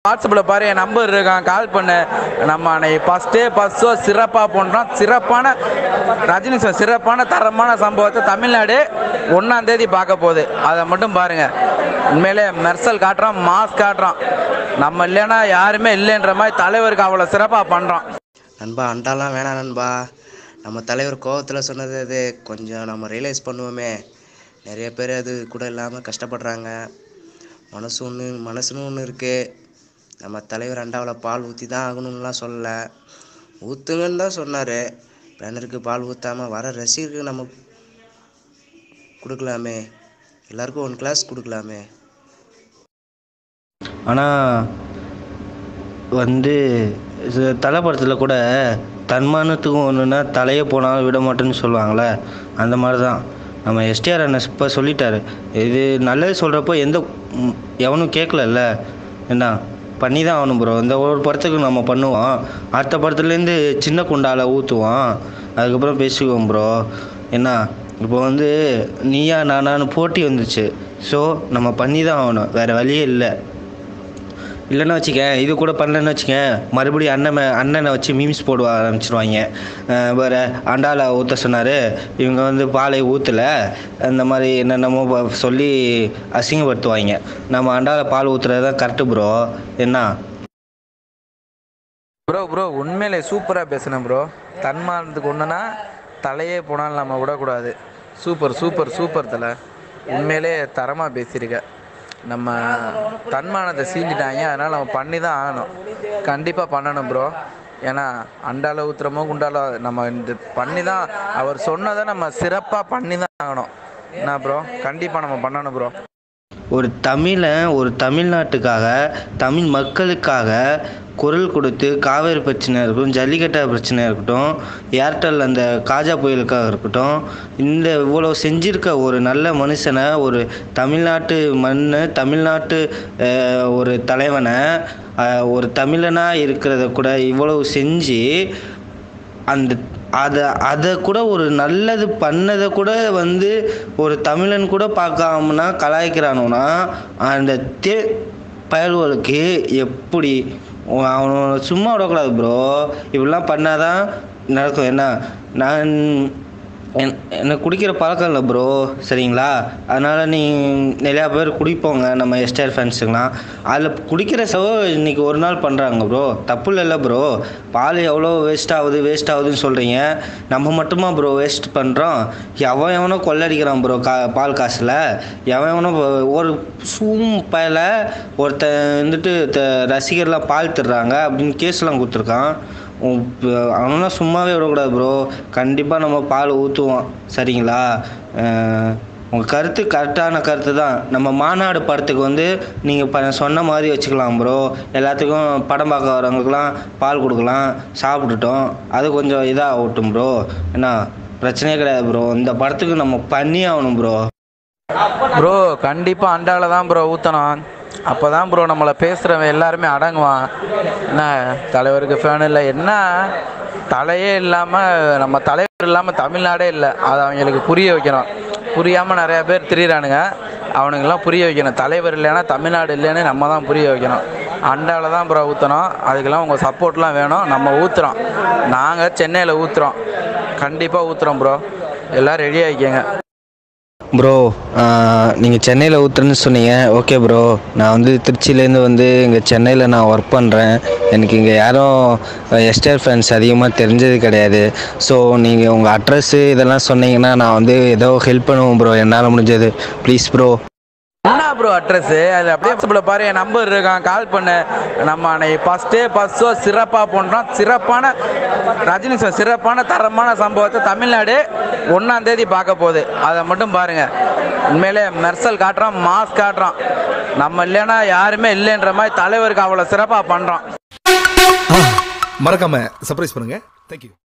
வாட்ஸ்அப்பில் பாரு என் நம்பர் இருக்கான் கால் பண்ணு நம்ம அன்னைக்கு ஃபஸ்ட்டே ஃபஸ்ட் ஷோ சிறப்பாக பண்ணுறோம் சிறப்பான ரஜினி சார் சிறப்பான தரமான சம்பவத்தை தமிழ்நாடு ஒன்றாம் தேதி பார்க்க போகுது அதை மட்டும் பாருங்கள் உண்மையிலே மெர்சல் காட்டுறோம் மாஸ் காட்டுறோம் நம்ம இல்லைன்னா யாருமே இல்லைன்ற மாதிரி தலைவருக்கு அவ்வளோ சிறப்பாக பண்ணுறோம் நண்பா அண்டாலாம் வேணாம் நண்பா நம்ம தலைவர் கோவத்தில் சொன்னது அது கொஞ்சம் நம்ம ரியலைஸ் பண்ணுவோமே நிறைய பேர் அது கூட இல்லாமல் கஷ்டப்படுறாங்க மனசு ஒன்று மனசுன்னு ஒன்று இருக்குது நம்ம தலைவர் அண்டாவில் பால் ஊற்றி தான் ஆகணும்லாம் சொல்லலை ஊற்றுங்கன்னு தான் சொன்னார் பேனருக்கு பால் ஊற்றாமல் வர ரசிகருக்கு நம்ம கொடுக்கலாமே எல்லாருக்கும் ஒன் கிளாஸ் கொடுக்கலாமே ஆனால் வந்து இது தலை படத்தில் கூட தன்மானத்துக்கும் ஒன்றுனா தலையே போனாலும் விட மாட்டேன்னு சொல்லுவாங்களே அந்த மாதிரி தான் நம்ம எஸ்டிஆர் அண்ணன் இப்போ சொல்லிட்டாரு இது நல்லது சொல்கிறப்போ எந்த ம், எவனும் கேட்கலல்ல என்ன பண்ணி தான் ஆகணும் ப்ரோ இந்த ஒரு படத்துக்கு நம்ம பண்ணுவோம் அடுத்த படத்துலேருந்து சின்ன குண்டால ஊற்றுவோம் அதுக்கப்புறம் பேசிக்குவோம் ப்ரோ என்ன இப்போ வந்து நீயா நானான்னு போட்டி வந்துச்சு ஸோ நம்ம பண்ணி தான் ஆகணும் வேறு வழியே இல்லை இல்லைன்னா வச்சுக்க இது கூட பண்ணலன்னு வச்சுக்க மறுபடியும் அண்ணன் மே- அண்ணனை வச்சு மீம்ஸ் போட ஆரம்பிச்சிருவாங்க அஹ் வேற அண்டால ஊற்ற சொன்னார் இவங்க வந்து பாலை ஊற்றலை அந்த மாதிரி என்னென்னமோ ப- சொல்லி அசிங்கப்படுத்துவாங்க நம்ம அண்டால பால் ஊற்றுறது தான் கரெக்டு ப்ரோ என்ன ப்ரோ ப்ரோ உண்மையிலே சூப்பராக பேசுனேன் ப்ரோ தன்மானத்துக்கு ஒன்றுனா தலையே போனாலும் நம்ம விடக்கூடாது சூப்பர் சூப்பர் சூப்பர் தலை உண்மையிலே தரமாக பேசியிருக்க நம்ம தன்மானத்தை சீண்டிட்டாங்க அதனால் நம்ம பண்ணி தான் ஆகணும் கண்டிப்பாக பண்ணணும் ப்ரோ ஏன்னா அண்டால ஊத்துறமோ குண்டால நம்ம இந்த பண்ணி தான் அவர் சொன்னதை நம்ம சிறப்பாக பண்ணி தான் ஆகணும் என்ன ப்ரோ கண்டிப்பாக நம்ம பண்ணணும் ப்ரோ ஒரு தமிழன் ஒரு தமிழ்நாட்டுக்காக தமிழ் மக்களுக்காக குரல் கொடுத்து காவேரி பிரச்சனை இருக்கட்டும் ஜல்லிக்கட்டு பிரச்சனை இருக்கட்டும் ஏர்டெல் அந்த காஜா புயலுக்காக இருக்கட்டும் இந்த இவ்வளோ செஞ்சிருக்க ஒரு நல்ல மனுஷனை ஒரு தமிழ்நாட்டு மண்ணு தமிழ்நாட்டு அஹ், ஒரு தலைவனை அஹ், ஒரு தமிழனாக இருக்கிறத கூட இவ்வளவு செஞ்சு அந்த அதை அதை கூட ஒரு நல்லது பண்ணதை கூட வந்து ஒரு தமிழன் கூட பார்க்காமனா கலாய்க்கிறானுன்னா அந்த தே பயல்களுக்கு எப்படி அவனை சும்மா விடக்கூடாது ப்ரோ இப்படிலாம் பண்ணாதான் நடக்கும் என்ன நான் என் எனக்கு குடிக்கிற பழக்கம் இல்லை ப்ரோ சரிங்களா அதனால் நீ நிறையா பேர் குடிப்போங்க நம்ம எஸ்டர் ஃபேன்ஸுங்களாம் அதில் குடிக்கிற செலவு இன்னைக்கு ஒரு நாள் பண்ணுறாங்க ப்ரோ தப்பு இல்லைல்ல ப்ரோ பால் எவ்வளோ வேஸ்ட் ஆகுது வேஸ்ட் ஆகுதுன்னு சொல்கிறீங்க நம்ம மட்டுமா ப்ரோ வேஸ்ட் பண்ணுறோம் எவன் எவனோ கொள்ளடிக்கிறான் ப்ரோ கா பால் காசில் எவன் எவனோ ஒரு சூம் பயல ஒருத்தன் வந்துட்டு த- ரசிகர்லாம் பால் தர்றாங்க அப்படின்னு கேஸ்லாம் கொடுத்துருக்கான் அவனெல்லாம் சும்மாவே விடக்கூடாது ப்ரோ கண்டிப்பாக நம்ம பால் ஊற்றுவோம் சரிங்களா உங்கள் கருத்து கரெக்டான கருத்து தான் நம்ம மாநாடு படத்துக்கு வந்து நீங்கள் ப சொன்ன மாதிரி வச்சுக்கலாம் ப்ரோ எல்லாத்துக்கும் படம் பார்க்க வரவங்களுக்குலாம் பால் கொடுக்கலாம் சாப்பிட்டுட்டோம் அது கொஞ்சம் இதாக ஆகட்டும் ப்ரோ என்ன பிரச்சனையே கிடையாது ப்ரோ இந்த படத்துக்கு நம்ம பண்ணி ஆகணும் ப்ரோ ப்ரோ கண்டிப்பாக அண்டால தான் ப்ரோ ஊற்றணும் அப்போ தான் ப்ரோ நம்மளை பேசுகிறவன் எல்லாருமே அடங்குவான் என்ன தலைவருக்கு ஃபேன் இல்லை என்ன தலையே இல்லாமல் நம்ம தலைவர் இல்லாமல் தமிழ்நாடே இல்லை அதை அவங்களுக்கு புரிய வைக்கணும் புரியாமல் நிறையா பேர் திரியிறானுங்க அவனுங்கெல்லாம் புரிய வைக்கணும் தலைவர் இல்லைன்னா தமிழ்நாடு இல்லைன்னு நம்ம தான் புரிய வைக்கணும் அண்டால தான் ப்ரோ ஊற்றணும் அதுக்கெல்லாம் உங்கள் சப்போர்ட்லாம் வேணும் நம்ம ஊற்றுறோம் நாங்கள் சென்னையில் ஊற்றுறோம் கண்டிப்பாக ஊற்றுறோம் ப்ரோ எல்லாம் ரெடி ஆகிக்கங்க ப்ரோ நீங்கள் சென்னையில் ஊற்றுறேன்னு சொன்னீங்க ஓகே ப்ரோ நான் வந்து திருச்சியிலேருந்து வந்து இங்கே சென்னையில் நான் ஒர்க் பண்ணுறேன் எனக்கு இங்கே யாரும் எஸ்டேர் ஃப்ரெண்ட்ஸ் அதிகமாக தெரிஞ்சது கிடையாது ஸோ நீங்கள் உங்கள் அட்ரஸ்ஸு இதெல்லாம் சொன்னீங்கன்னா நான் வந்து ஏதோ ஹெல்ப் பண்ணுவேன் ப்ரோ என்னால் முடிஞ்சது ப்ளீஸ் ப்ரோ என்ன ப்ரோ அட்ரஸ் அது அப்படியே வாட்ஸ்அப்பில் பாரு என் நம்பர் இருக்கான் கால் பண்ணு நம்ம அன்னைக்கு ஃபஸ்ட்டே ஃபஸ்ட் ஷோ சிறப்பாக பண்ணுறோம் சிறப்பான ரஜினி சார் சிறப்பான தரமான சம்பவத்தை தமிழ்நாடு ஒன்றாம் தேதி பார்க்க போகுது அதை மட்டும் பாருங்க உண்மையிலே மெர்சல் காட்டுறோம் மாஸ் காட்டுறோம் நம்ம இல்லைன்னா யாருமே இல்லைன்ற மாதிரி தலைவருக்கு அவ்வளோ சிறப்பாக பண்ணுறோம் மறக்காம சர்ப்ரைஸ் பண்ணுங்க தேங்க்யூ